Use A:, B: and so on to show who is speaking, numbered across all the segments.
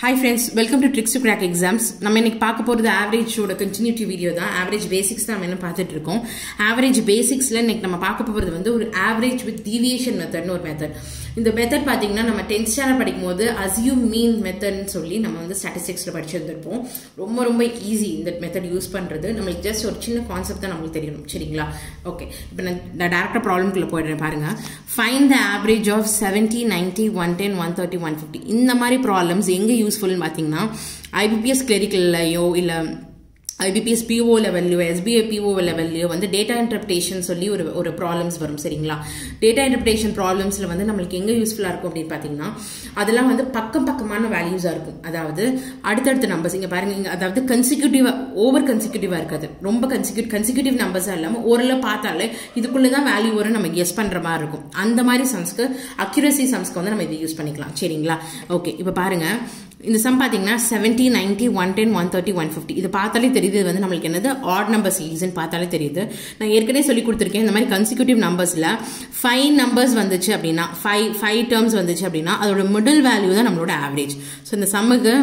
A: hi friends welcome to tricks to crack exams நம்ம இன்னைக்கு பார்க்க போகிறது ஆவரேஜோட கண்டினியூட்டி வீடியோ தான் ஆவரேஜ் பேசிக்ஸ் தான் நம்ம என்ன பார்த்துட்டு இருக்கோம் ஆவரேஜ் பேசிக்ஸில் இன்னைக்கு நம்ம பார்க்க போகிறது வந்து ஒரு ஆவரேஜ் வித் டீவியேஷன் மெத்தட்னு ஒரு மெத்தட் இந்த மெத்தட் பார்த்தீங்கன்னா நம்ம டென்த் ஸ்டாண்டர்ட் படிக்கும் போது அசியூம் மீன் மெத்தட்னு சொல்லி நம்ம வந்து ஸ்டாட்டிஸ்டிக்ஸில் படிச்சிருந்திருப்போம் ரொம்ப ரொம்ப ஈஸி இந்த மெத்தட் யூஸ் பண்ணுறது நம்மளுக்கு ஜஸ்ட் ஒரு சின்ன கான்செப்ட் தான் நம்மளுக்கு தெரியணும் சரிங்களா ஓகே இப்போ நான் நான் டேரக்டாக ப்ராப்ளம்குள்ளே போயிடுறேன் பாருங்க fine the average of seventy ninety one ten one thirty one fifty இந்த மாதிரி ப்ராப்ளம்ஸ் எங்கே யூஸ்ஃபுல்னு பார்த்தீங்கன்னா ஐபிபிஎஸ் கிளரிக்கல்லையோ இல்லை ஐபிபிஎஸ் பிஓ லெவல்லையோ எஸ்பிஐ பிஓ லெவல்லையோ வந்து டேட்டா இன்டர்பிரேஷன் சொல்லி ஒரு ஒரு ப்ராப்ளம்ஸ் வரும் சரிங்களா டேட்டா இன்டர்பிரேஷன் ப்ராப்ளம்ஸில் வந்து நம்மளுக்கு எங்கே யூஸ்ஃபுல்லாக இருக்கும் அப்படின்னு பார்த்தீங்கன்னா அதெல்லாம் வந்து பக்கம் பக்கமான வேல்யூஸாக இருக்கும் அதாவது அடுத்தடுத்த நம்பர்ஸ் இங்கே பாருங்க இங்கே அதாவது கன்சிக்யூட்டிவாக ஓவர் கன்சிக்யூட்டிவாக இருக்காது ரொம்ப கன்சிக்யூ கன்சிக்யூட்டிவ் நம்பர்ஸாக இல்லாமல் ஓரளவு பார்த்தாலே இதுக்குள்ளே தான் வேல்யூ வரும் நம்ம கெஸ் பண்ணுற மாதிரி இருக்கும் அந்த மாதிரி சம்ஸ்க்கு அக்யூரசி சம்ஸ்க்கு வந்து நம்ம இதை யூஸ் பண்ணிக்கலாம் சரிங்களா ஓகே இப்போ பாருங்க இந்த சம் பார்த்தீங்கன்னா seventy ninety one ten one thirty one fifty இது பார்த்தாலே தெரியுது இது வந்து நம்மளுக்கு என்னது ஆட் நம்பர் சீரீஸ்னு பார்த்தாலே தெரியுது நான் ஏற்கனவே சொல்லி கொடுத்துருக்கேன் இந்த மாதிரி கன்சிக்யூட்டிவ் நம்பர்ஸில் ஃபைவ் நம்பர்ஸ் வந்துச்சு அப்படின்னா ஃபைவ் ஃபைவ் டேர்ம்ஸ் வந்துச்சு அப்படின்னா அதோட மிடில் வேல்யூ தான் நம்மளோட ஆவரேஜ் ஸோ இந்த சம்முக்கு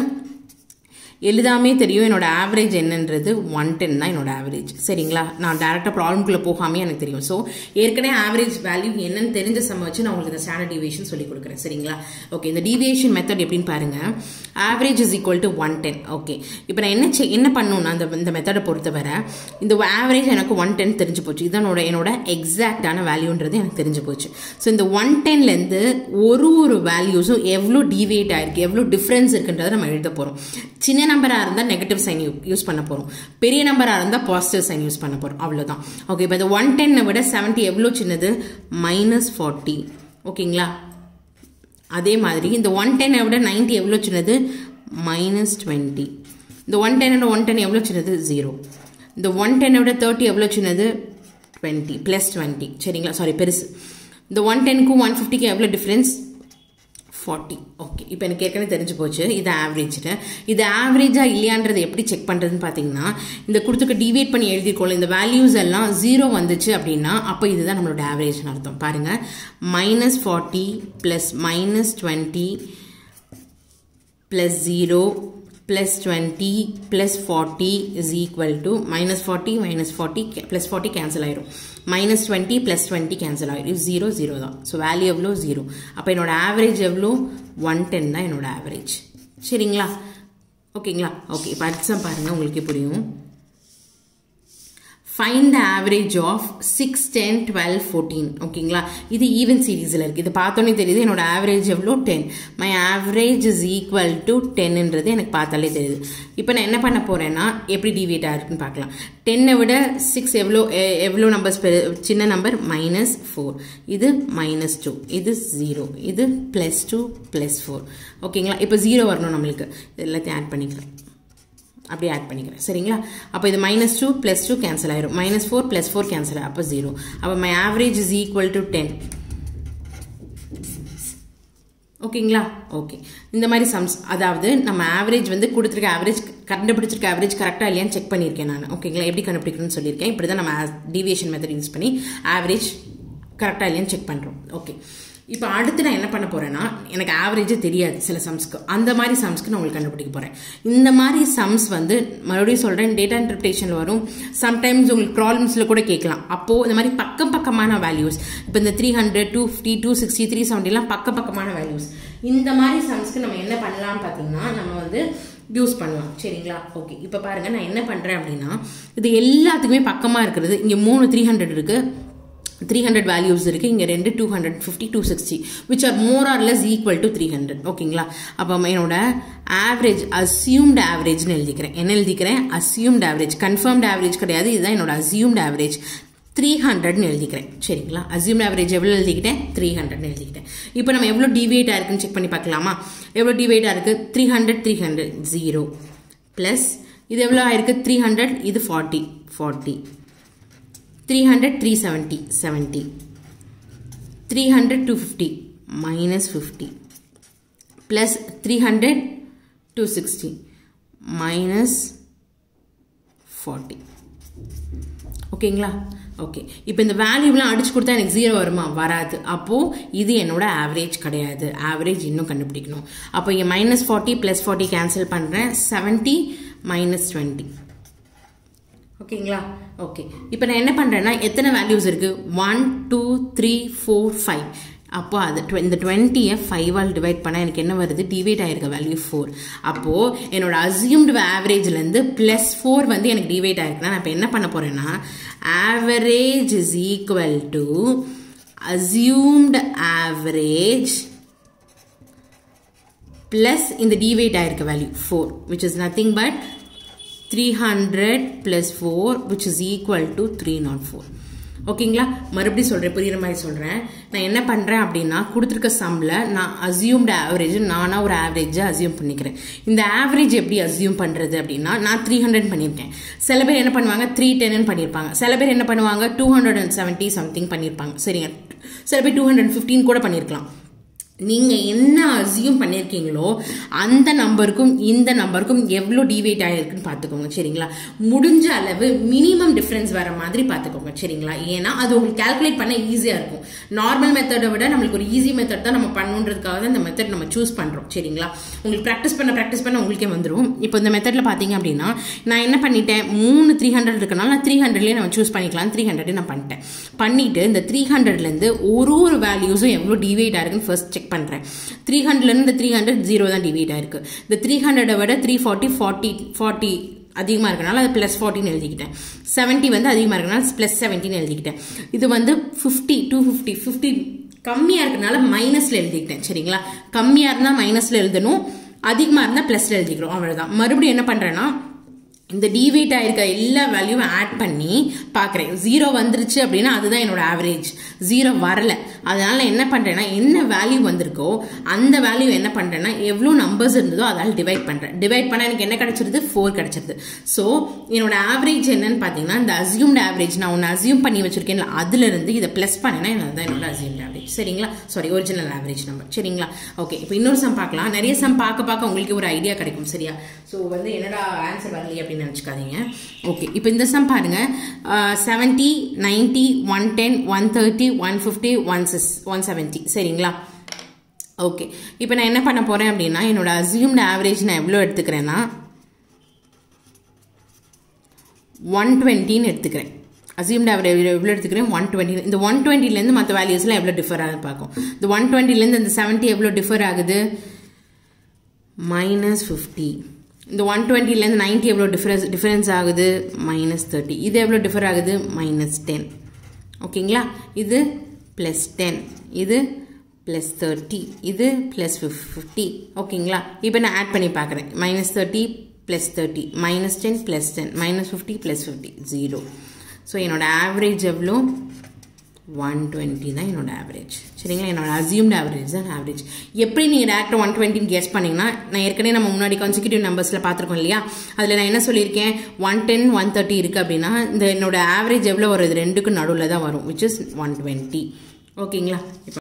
A: எழுதாமே தெரியும் என்னோட ஆவரேஜ் என்னன்றது ஒன் டென் தான் என்னோட ஆவரேஜ் சரிங்களா நான் டேரெக்டாக ப்ராப்ளம்குள்ளே போகாமே எனக்கு தெரியும் ஸோ ஏற்கனவே ஆவரேஜ் வேல்யூ என்னன்னு தெரிஞ்ச சம் வச்சு நான் உங்களுக்கு இந்த ஸ்டாண்டர்ட் டிவியேஷன் சொல்லி கொடுக்குறேன் சரிங்களா ஓகே இந்த டிவியேஷன் மெத்தட் எப்படின்னு பாருங்க average is equal to one ten okay இப்போ நான் என்ன என்ன பண்ணணும்னா அந்த இந்த மெத்தடை பொறுத்தவரை இந்த ஆவரேஜ் எனக்கு ஒன் டென் தெரிஞ்சு போச்சு இதனோட என்னோட எக்ஸாக்டான வேல்யூன்றது எனக்கு தெரிஞ்சு போச்சு ஸோ இந்த ஒன் டென்லேருந்து ஒரு ஒரு வேல்யூஸும் எவ்வளோ டிவியேட் ஆயிருக்கு எவ்வளோ டிஃப்ரென்ஸ் இருக்குன்றதை நம்ம எழுத போகிறோம் சின்ன நம்பராக இருந்தால் நெகட்டிவ் சைன் யூஸ் பண்ண போகிறோம் பெரிய நம்பராக இருந்தால் பாசிட்டிவ் சைன் யூஸ் பண்ண போகிறோம் அவ்வளோதான் ஓகே இப்போ இந்த ஒன் டென்னை விட செவன்ட்டி எவ்வளோ சின்னது மைனஸ் ஃபார்ட்டி ஓகேங்களா அதே மாதிரி இந்த ஒன் டென்னை விட நைன்ட்டி எவ்வளோ சின்னது மைனஸ் டுவெண்ட்டி இந்த ஒன் டென்னோட ஒன் டென் எவ்வளோ சின்னது ஜீரோ இந்த ஒன் டென்னை விட தேர்ட்டி எவ்வளோ சின்னது டுவெண்ட்டி ப்ளஸ் டுவெண்ட்டி சரிங்களா சாரி பெருசு இந்த ஒன் டென்க்கும் ஒன் ஃபிஃப்டிக்கு எவ்வளோ டிஃப்ரென்ஸ் ஃபார்ட்டி ஓகே இப்போ எனக்கு ஏற்கனவே தெரிஞ்சு போச்சு இது ஆவரேஜ்னு இது ஆவரேஜா இல்லையான்றது எப்படி செக் பண்ணுறதுன்னு பார்த்தீங்கன்னா இந்த கொடுத்துக்க டிவைட் பண்ணி எழுதிக்கோல இந்த வேல்யூஸ் எல்லாம் ஜீரோ வந்துச்சு அப்படின்னா அப்போ இதுதான் நம்மளோட ஆவரேஜ்னு அர்த்தம் பாருங்க minus forty plus minus twenty plus zero plus 20 plus 40 is equal to minus 40 minus 40 plus 40 cancel ஆயிரும் minus 20 plus 20 cancel ஆயிரும் 0 0 தான் ஸோ வேல்யூ எவ்வளோ ஜீரோ அப்போ என்னோட ஆவரேஜ் எவ்வளோ ஒன் டென் தான் என்னோட ஆவரேஜ் சரிங்களா ஓகேங்களா ஓகே இப்போ அடுத்த பாருங்கள் உங்களுக்கு புரியும் find the average of six ten twelve fourteen ஓகேங்களா இது ஈவன் சீரீஸில் இருக்குது இது பார்த்தோன்னே தெரியுது என்னோட ஆவரேஜ் எவ்வளோ ten my average is equal to டென்ன்றது எனக்கு பார்த்தாலே தெரியுது இப்போ நான் என்ன பண்ண போகிறேன்னா எப்படி டிவியேட் ஆகிருக்குன்னு பார்க்கலாம் டென்னை விட சிக்ஸ் எவ்வளோ எவ்வளோ நம்பர்ஸ் சின்ன நம்பர் மைனஸ் ஃபோர் இது மைனஸ் டூ இது ஜீரோ இது ப்ளஸ் டூ ப்ளஸ் ஃபோர் ஓகேங்களா இப்போ ஜீரோ வரணும் நம்மளுக்கு எல்லாத்தையும் ஆட் பண்ணிக்கலாம் அப்படியே ஆட் பண்ணிக்கிறேன் சரிங்களா அப்போ இது minus two plus two cancel ஆயிரும் minus four plus four cancel ஆகும் அப்போ ஜீரோ அப்போ my average is equal to ten ஓகேங்களா ஓகே இந்த மாதிரி சம்ஸ் அதாவது நம்ம ஆவரேஜ் வந்து கொடுத்துருக்க ஆவரேஜ் கண்டுபிடிச்சிருக்க ஆவரேஜ் கரெக்டாக இல்லையான்னு செக் பண்ணியிருக்கேன் நான் ஓகேங்களா எப்படி கண்டுபிடிக்கணும்னு சொல்லியிருக்கேன் இப்படி தான் நம்ம டிவியேஷன் மெத்தட் யூஸ் பண்ணி ஆவரேஜ் கரெக்டாக இல்லையான்னு செக் பண்ணுறோம் ஓகே இப்போ அடுத்து நான் என்ன பண்ண போறேன்னா எனக்கு ஆவரேஜே தெரியாது சில சம்ஸ்க்கு அந்த மாதிரி சம்ஸ்க்கு நான் உங்களுக்கு கண்டுபிடிக்க போறேன் இந்த மாதிரி சம்ஸ் வந்து மறுபடியும் சொல்றேன் டேட்டா இன்டர்பிரேஷன்ல வரும் சம்டைம்ஸ் உங்களுக்கு ப்ராப்ளம்ஸ்ல கூட கேட்கலாம் அப்போ இந்த மாதிரி பக்கம் பக்கமான வேல்யூஸ் இப்போ இந்த three hundred two fifty two sixty three செவன்டிலாம் பக்க பக்கமான வேல்யூஸ் இந்த மாதிரி சம்ஸ்க்கு நம்ம என்ன பண்ணலாம்னு பார்த்தீங்கன்னா நம்ம வந்து யூஸ் பண்ணலாம் சரிங்களா ஓகே இப்போ பாருங்க நான் என்ன பண்றேன் அப்படின்னா இது எல்லாத்துக்குமே பக்கமாக இருக்கிறது இங்கே மூணு த்ரீ ஹண்ட்ரட் இருக்கு த்ரீ ஹண்ட்ரட் வேல்யூஸ் இருக்குது இங்கே ரெண்டு two hundred fifty two sixty which are more or less equal to three hundred ஓகேங்களா அப்போ என்னோட ஆவரேஜ் அசியூம்டு ஆவரேஜ்னு எழுதிக்கிறேன் என்ன எழுதிக்கிறேன் அசியூம்டு ஆவரேஜ் கன்ஃபார்ம்டு ஆவரேஜ் கிடையாது இதுதான் என்னோட அசியூம்டு ஆவரேஜ் த்ரீ ஹண்ட்ரட்னு எழுதிக்கிறேன் சரிங்களா அசியூம்டு ஆவரேஜ் எவ்வளோ எழுதிக்கிட்டேன் த்ரீ ஹண்ட்ரட்னு எழுதிக்கிட்டேன் இப்போ நம்ம எவ்வளோ டிவியேட் ஆயிருக்குன்னு செக் பண்ணி பார்க்கலாமா எவ்வளோ டிவியேட் ஆயிருக்கு three hundred three hundred zero plus இது எவ்வளோ ஆயிருக்கு த்ரீ ஹண்ட்ரட் இது forty forty 300 370 70 300 250 minus 50 plus 300 260 minus 40 ஓகேங்களா ஓகே இப்போ இந்த வேல்யூலாம் அடிச்சு கொடுத்தா எனக்கு ஜீரோ வருமா வராது அப்போது இது என்னோட ஆவரேஜ் கிடையாது ஆவரேஜ் இன்னும் கண்டுபிடிக்கணும் அப்போ இங்கே minus forty plus forty cancel பண்ணுறேன் செவன்ட்டி மைனஸ் டுவெண்ட்டி ஓகேங்களா ஓகே இப்போ நான் என்ன பண்ணுறேன்னா எத்தனை வேல்யூஸ் இருக்குது one two three four five அப்போ அது இந்த டுவெண்ட்டியை ஃபைவால் டிவைட் பண்ணால் எனக்கு என்ன வருது டிவைட் ஆகிருக்க வேல்யூ ஃபோர் அப்போது என்னோட அசியூம்டு ஆவரேஜ்லேருந்து ப்ளஸ் ஃபோர் வந்து எனக்கு டிவைட் ஆகிருக்குன்னா நான் இப்போ என்ன பண்ண போகிறேன்னா average is equal to assumed average plus இந்த டிவைட் ஆகிருக்க value four which is nothing but 300 plus 4 which is equal to 304 ஓகேங்களா மறுபடியும் சொல்கிறேன் புரியுற மாதிரி சொல்கிறேன் நான் என்ன பண்ணுறேன் அப்படின்னா கொடுத்துருக்க சம்மில் நான் அசியூம்டு ஆவரேஜ் நானாக ஒரு ஆவரேஜை அசியூம் பண்ணிக்கிறேன் இந்த ஆவரேஜ் எப்படி அசியூம் பண்ணுறது அப்படின்னா நான் த்ரீ ஹண்ட்ரட் பண்ணியிருக்கேன் சில பேர் என்ன பண்ணுவாங்க த்ரீ டென்னு பண்ணியிருப்பாங்க சில பேர் என்ன பண்ணுவாங்க two hundred and seventy something பண்ணியிருப்பாங்க சரிங்க சில பேர் டூ ஹண்ட்ரட் ஃபிஃப்டீன் கூட பண்ணியிருக்கலாம் நீங்கள் என்ன அசியூம் பண்ணியிருக்கீங்களோ அந்த நம்பருக்கும் இந்த நம்பருக்கும் எவ்வளோ டிவைட் ஆகிருக்குன்னு பார்த்துக்கோங்க சரிங்களா முடிஞ்ச அளவு மினிமம் டிஃப்ரென்ஸ் வர மாதிரி பார்த்துக்கோங்க சரிங்களா ஏன்னா அது உங்களுக்கு கால்குலேட் பண்ண ஈஸியாக இருக்கும் நார்மல் மெத்தடை விட நம்மளுக்கு ஒரு ஈஸி மெத்தட் தான் நம்ம பண்ணணுன்றதுக்காக தான் இந்த மெத்தட் நம்ம சூஸ் பண்ணுறோம் சரிங்களா உங்களுக்கு ப்ராக்டிஸ் பண்ண ப்ராக்டிஸ் பண்ண உங்களுக்கே வந்துடும் இப்போ இந்த மெத்தடில் பார்த்தீங்க அப்படின்னா நான் என்ன பண்ணிட்டேன் மூணு த்ரீ ஹண்ட்ரட் இருக்கனால நான் த்ரீ ஹண்ட்ரட்லேயே நம்ம சூஸ் பண்ணிக்கலாம் த்ரீ ஹண்ட்ரட் நான் பண்ணிட்டேன் பண்ணிட்டு இந்த த்ரீ ஹண்ட்ரட்லேருந்து ஒரு ஒரு வேல்யூஸும் எவ்வளோ டிவைட் ஆயிருக்குன்னு ஃபர்ஸ்ட் செக் பண்ணுறேன் த்ரீ ஹண்ட்ரட்லேருந்து இந்த த்ரீ ஹண்ட்ரட் ஜீரோ தான் டிவைட் ஆயிருக்கு இந்த த்ரீ ஹண்ட்ரடை விட த்ரீ ஃபார்ட்டி ஃபார்ட்டி ஃபார்ட்டி அதிகமாக இருக்கனால அது ப்ளஸ் ஃபார்ட்டின்னு எழுதிக்கிட்டேன் செவன்ட்டி வந்து அதிகமாக இருக்கனால ப்ளஸ் செவன்ட்டின்னு எழுதிக்கிட்டேன் இது வந்து ஃபிஃப்டி டூ ஃபிஃப்டி ஃபிஃப்டி கம்மியாக இருக்கனால மைனஸில் எழுதிக்கிட்டேன் சரிங்களா கம்மியாக இருந்தால் மைனஸில் எழுதணும் அதிகமாக இருந்தால் ப்ளஸில் எழுதிக்கிறோம் அவ்வளோதான் மறுபடியும் என்ன பண்ணுறேன்னா இந்த டிவைட் ஆயிருக்க எல்லா வேல்யூவும் ஆட் பண்ணி பார்க்குறேன் ஜீரோ வந்துருச்சு அப்படின்னா அதுதான் என்னோட ஆவரேஜ் ஜீரோ வரல அதனால என்ன பண்ணுறேன்னா என்ன வேல்யூ வந்திருக்கோ அந்த வேல்யூ என்ன பண்ணுறேன்னா எவ்வளோ நம்பர்ஸ் இருந்ததோ அதால் டிவைட் பண்ணுறேன் டிவைட் பண்ணால் எனக்கு என்ன கிடைச்சிருது ஃபோர் கிடைச்சிருது ஸோ என்னோட ஆவரேஜ் என்னன்னு பார்த்தீங்கன்னா இந்த அசியூம்டு ஆவரேஜ் நான் ஒன்று அசியூம் பண்ணி வச்சிருக்கேன்ல அதுலேருந்து இதை ப்ளஸ் பண்ணினா அதுதான் என்னோட அசியூம்டு ஆவரேஜ் சரிங்களா சாரி ஒரிஜினல் ஆவரேஜ் நம்பர் சரிங்களா ஓகே இப்போ இன்னொரு சம் பார்க்கலாம் நிறைய சம் பார்க்க பார்க்க உங்களுக்கு ஒரு ஐடியா கிடைக்கும் சரியா ஸோ வந்து என்னடா ஆன்சர் வரலையே அப்படின்னு நினச்சிக்காதீங்க ஓகே இப்போ இந்த சம் பாருங்க seventy ninety one ten one thirty one fifty one சிஸ் ஒன் செவன்ட்டி சரிங்களா ஓகே இப்போ நான் என்ன பண்ண போகிறேன் அப்படின்னா என்னோட அசியூம்டு ஆவரேஜ் நான் எவ்வளோ எடுத்துக்கிறேன்னா ஒன் டுவெண்ட்டின்னு எடுத்துக்கிறேன் அசியூம்டு ஆவரேஜ் எவ்வளோ எடுத்துக்கிறேன் ஒன் டுவெண்ட்டி இந்த ஒன் டுவெண்ட்டிலேருந்து மற்ற வேல்யூஸ்லாம் எவ்வளோ டிஃபர் ஆகுது பார்க்கும் இந்த ஒன் டுவெண்ட்டிலேருந்து இந்த செவன்ட்டி எவ்வளோ டிஃபர் ஆகுது மைனஸ் ஃபிஃப்டி இந்த ஒன் டுவெண்ட்டிலேருந்து நைன்ட்டி எவ்வளோ டிஃபரன்ஸ் டிஃபரன்ஸ் ஆகுது மைனஸ் தேர்ட்டி இது எவ்வளோ டிஃபர் ஆகுது மைனஸ் டென் ஓகேங்களா இது ப்ளஸ் டென் இது ப்ளஸ் தேர்ட்டி இது ப்ளஸ் ஃபிஃப்டி ஓகேங்களா இப்போ நான் ஆட் பண்ணி பார்க்குறேன் minus thirty plus thirty minus ten plus ten minus fifty plus fifty zero so என்னோட ஆவரேஜ் எவ்வளோ ஒன் டுவெண்ட்டி தான் என்னோட ஆவரேஜ் சரிங்களா என்னோட அசியூம்டு ஆவரேஜ் தான் ஆவரேஜ் எப்படி நீங்கள் டேரக்டாக ஒன் டுவெண்ட்டின்னு கெஸ் பண்ணிங்கன்னா நான் ஏற்கனவே நம்ம முன்னாடி கான்சிக்யூட்டிவ் நம்பர்ஸில் பார்த்துருக்கோம் இல்லையா அதில் நான் என்ன சொல்லியிருக்கேன் ஒன் டென் ஒன் தேர்ட்டி இருக்குது அப்படின்னா இந்த என்னோட ஆவரேஜ் எவ்வளோ வருது ரெண்டுக்கும் நடுவில் தான் வரும் விச் இஸ் ஒன் டுவெண்ட்டி ஓகேங்களா இப்போ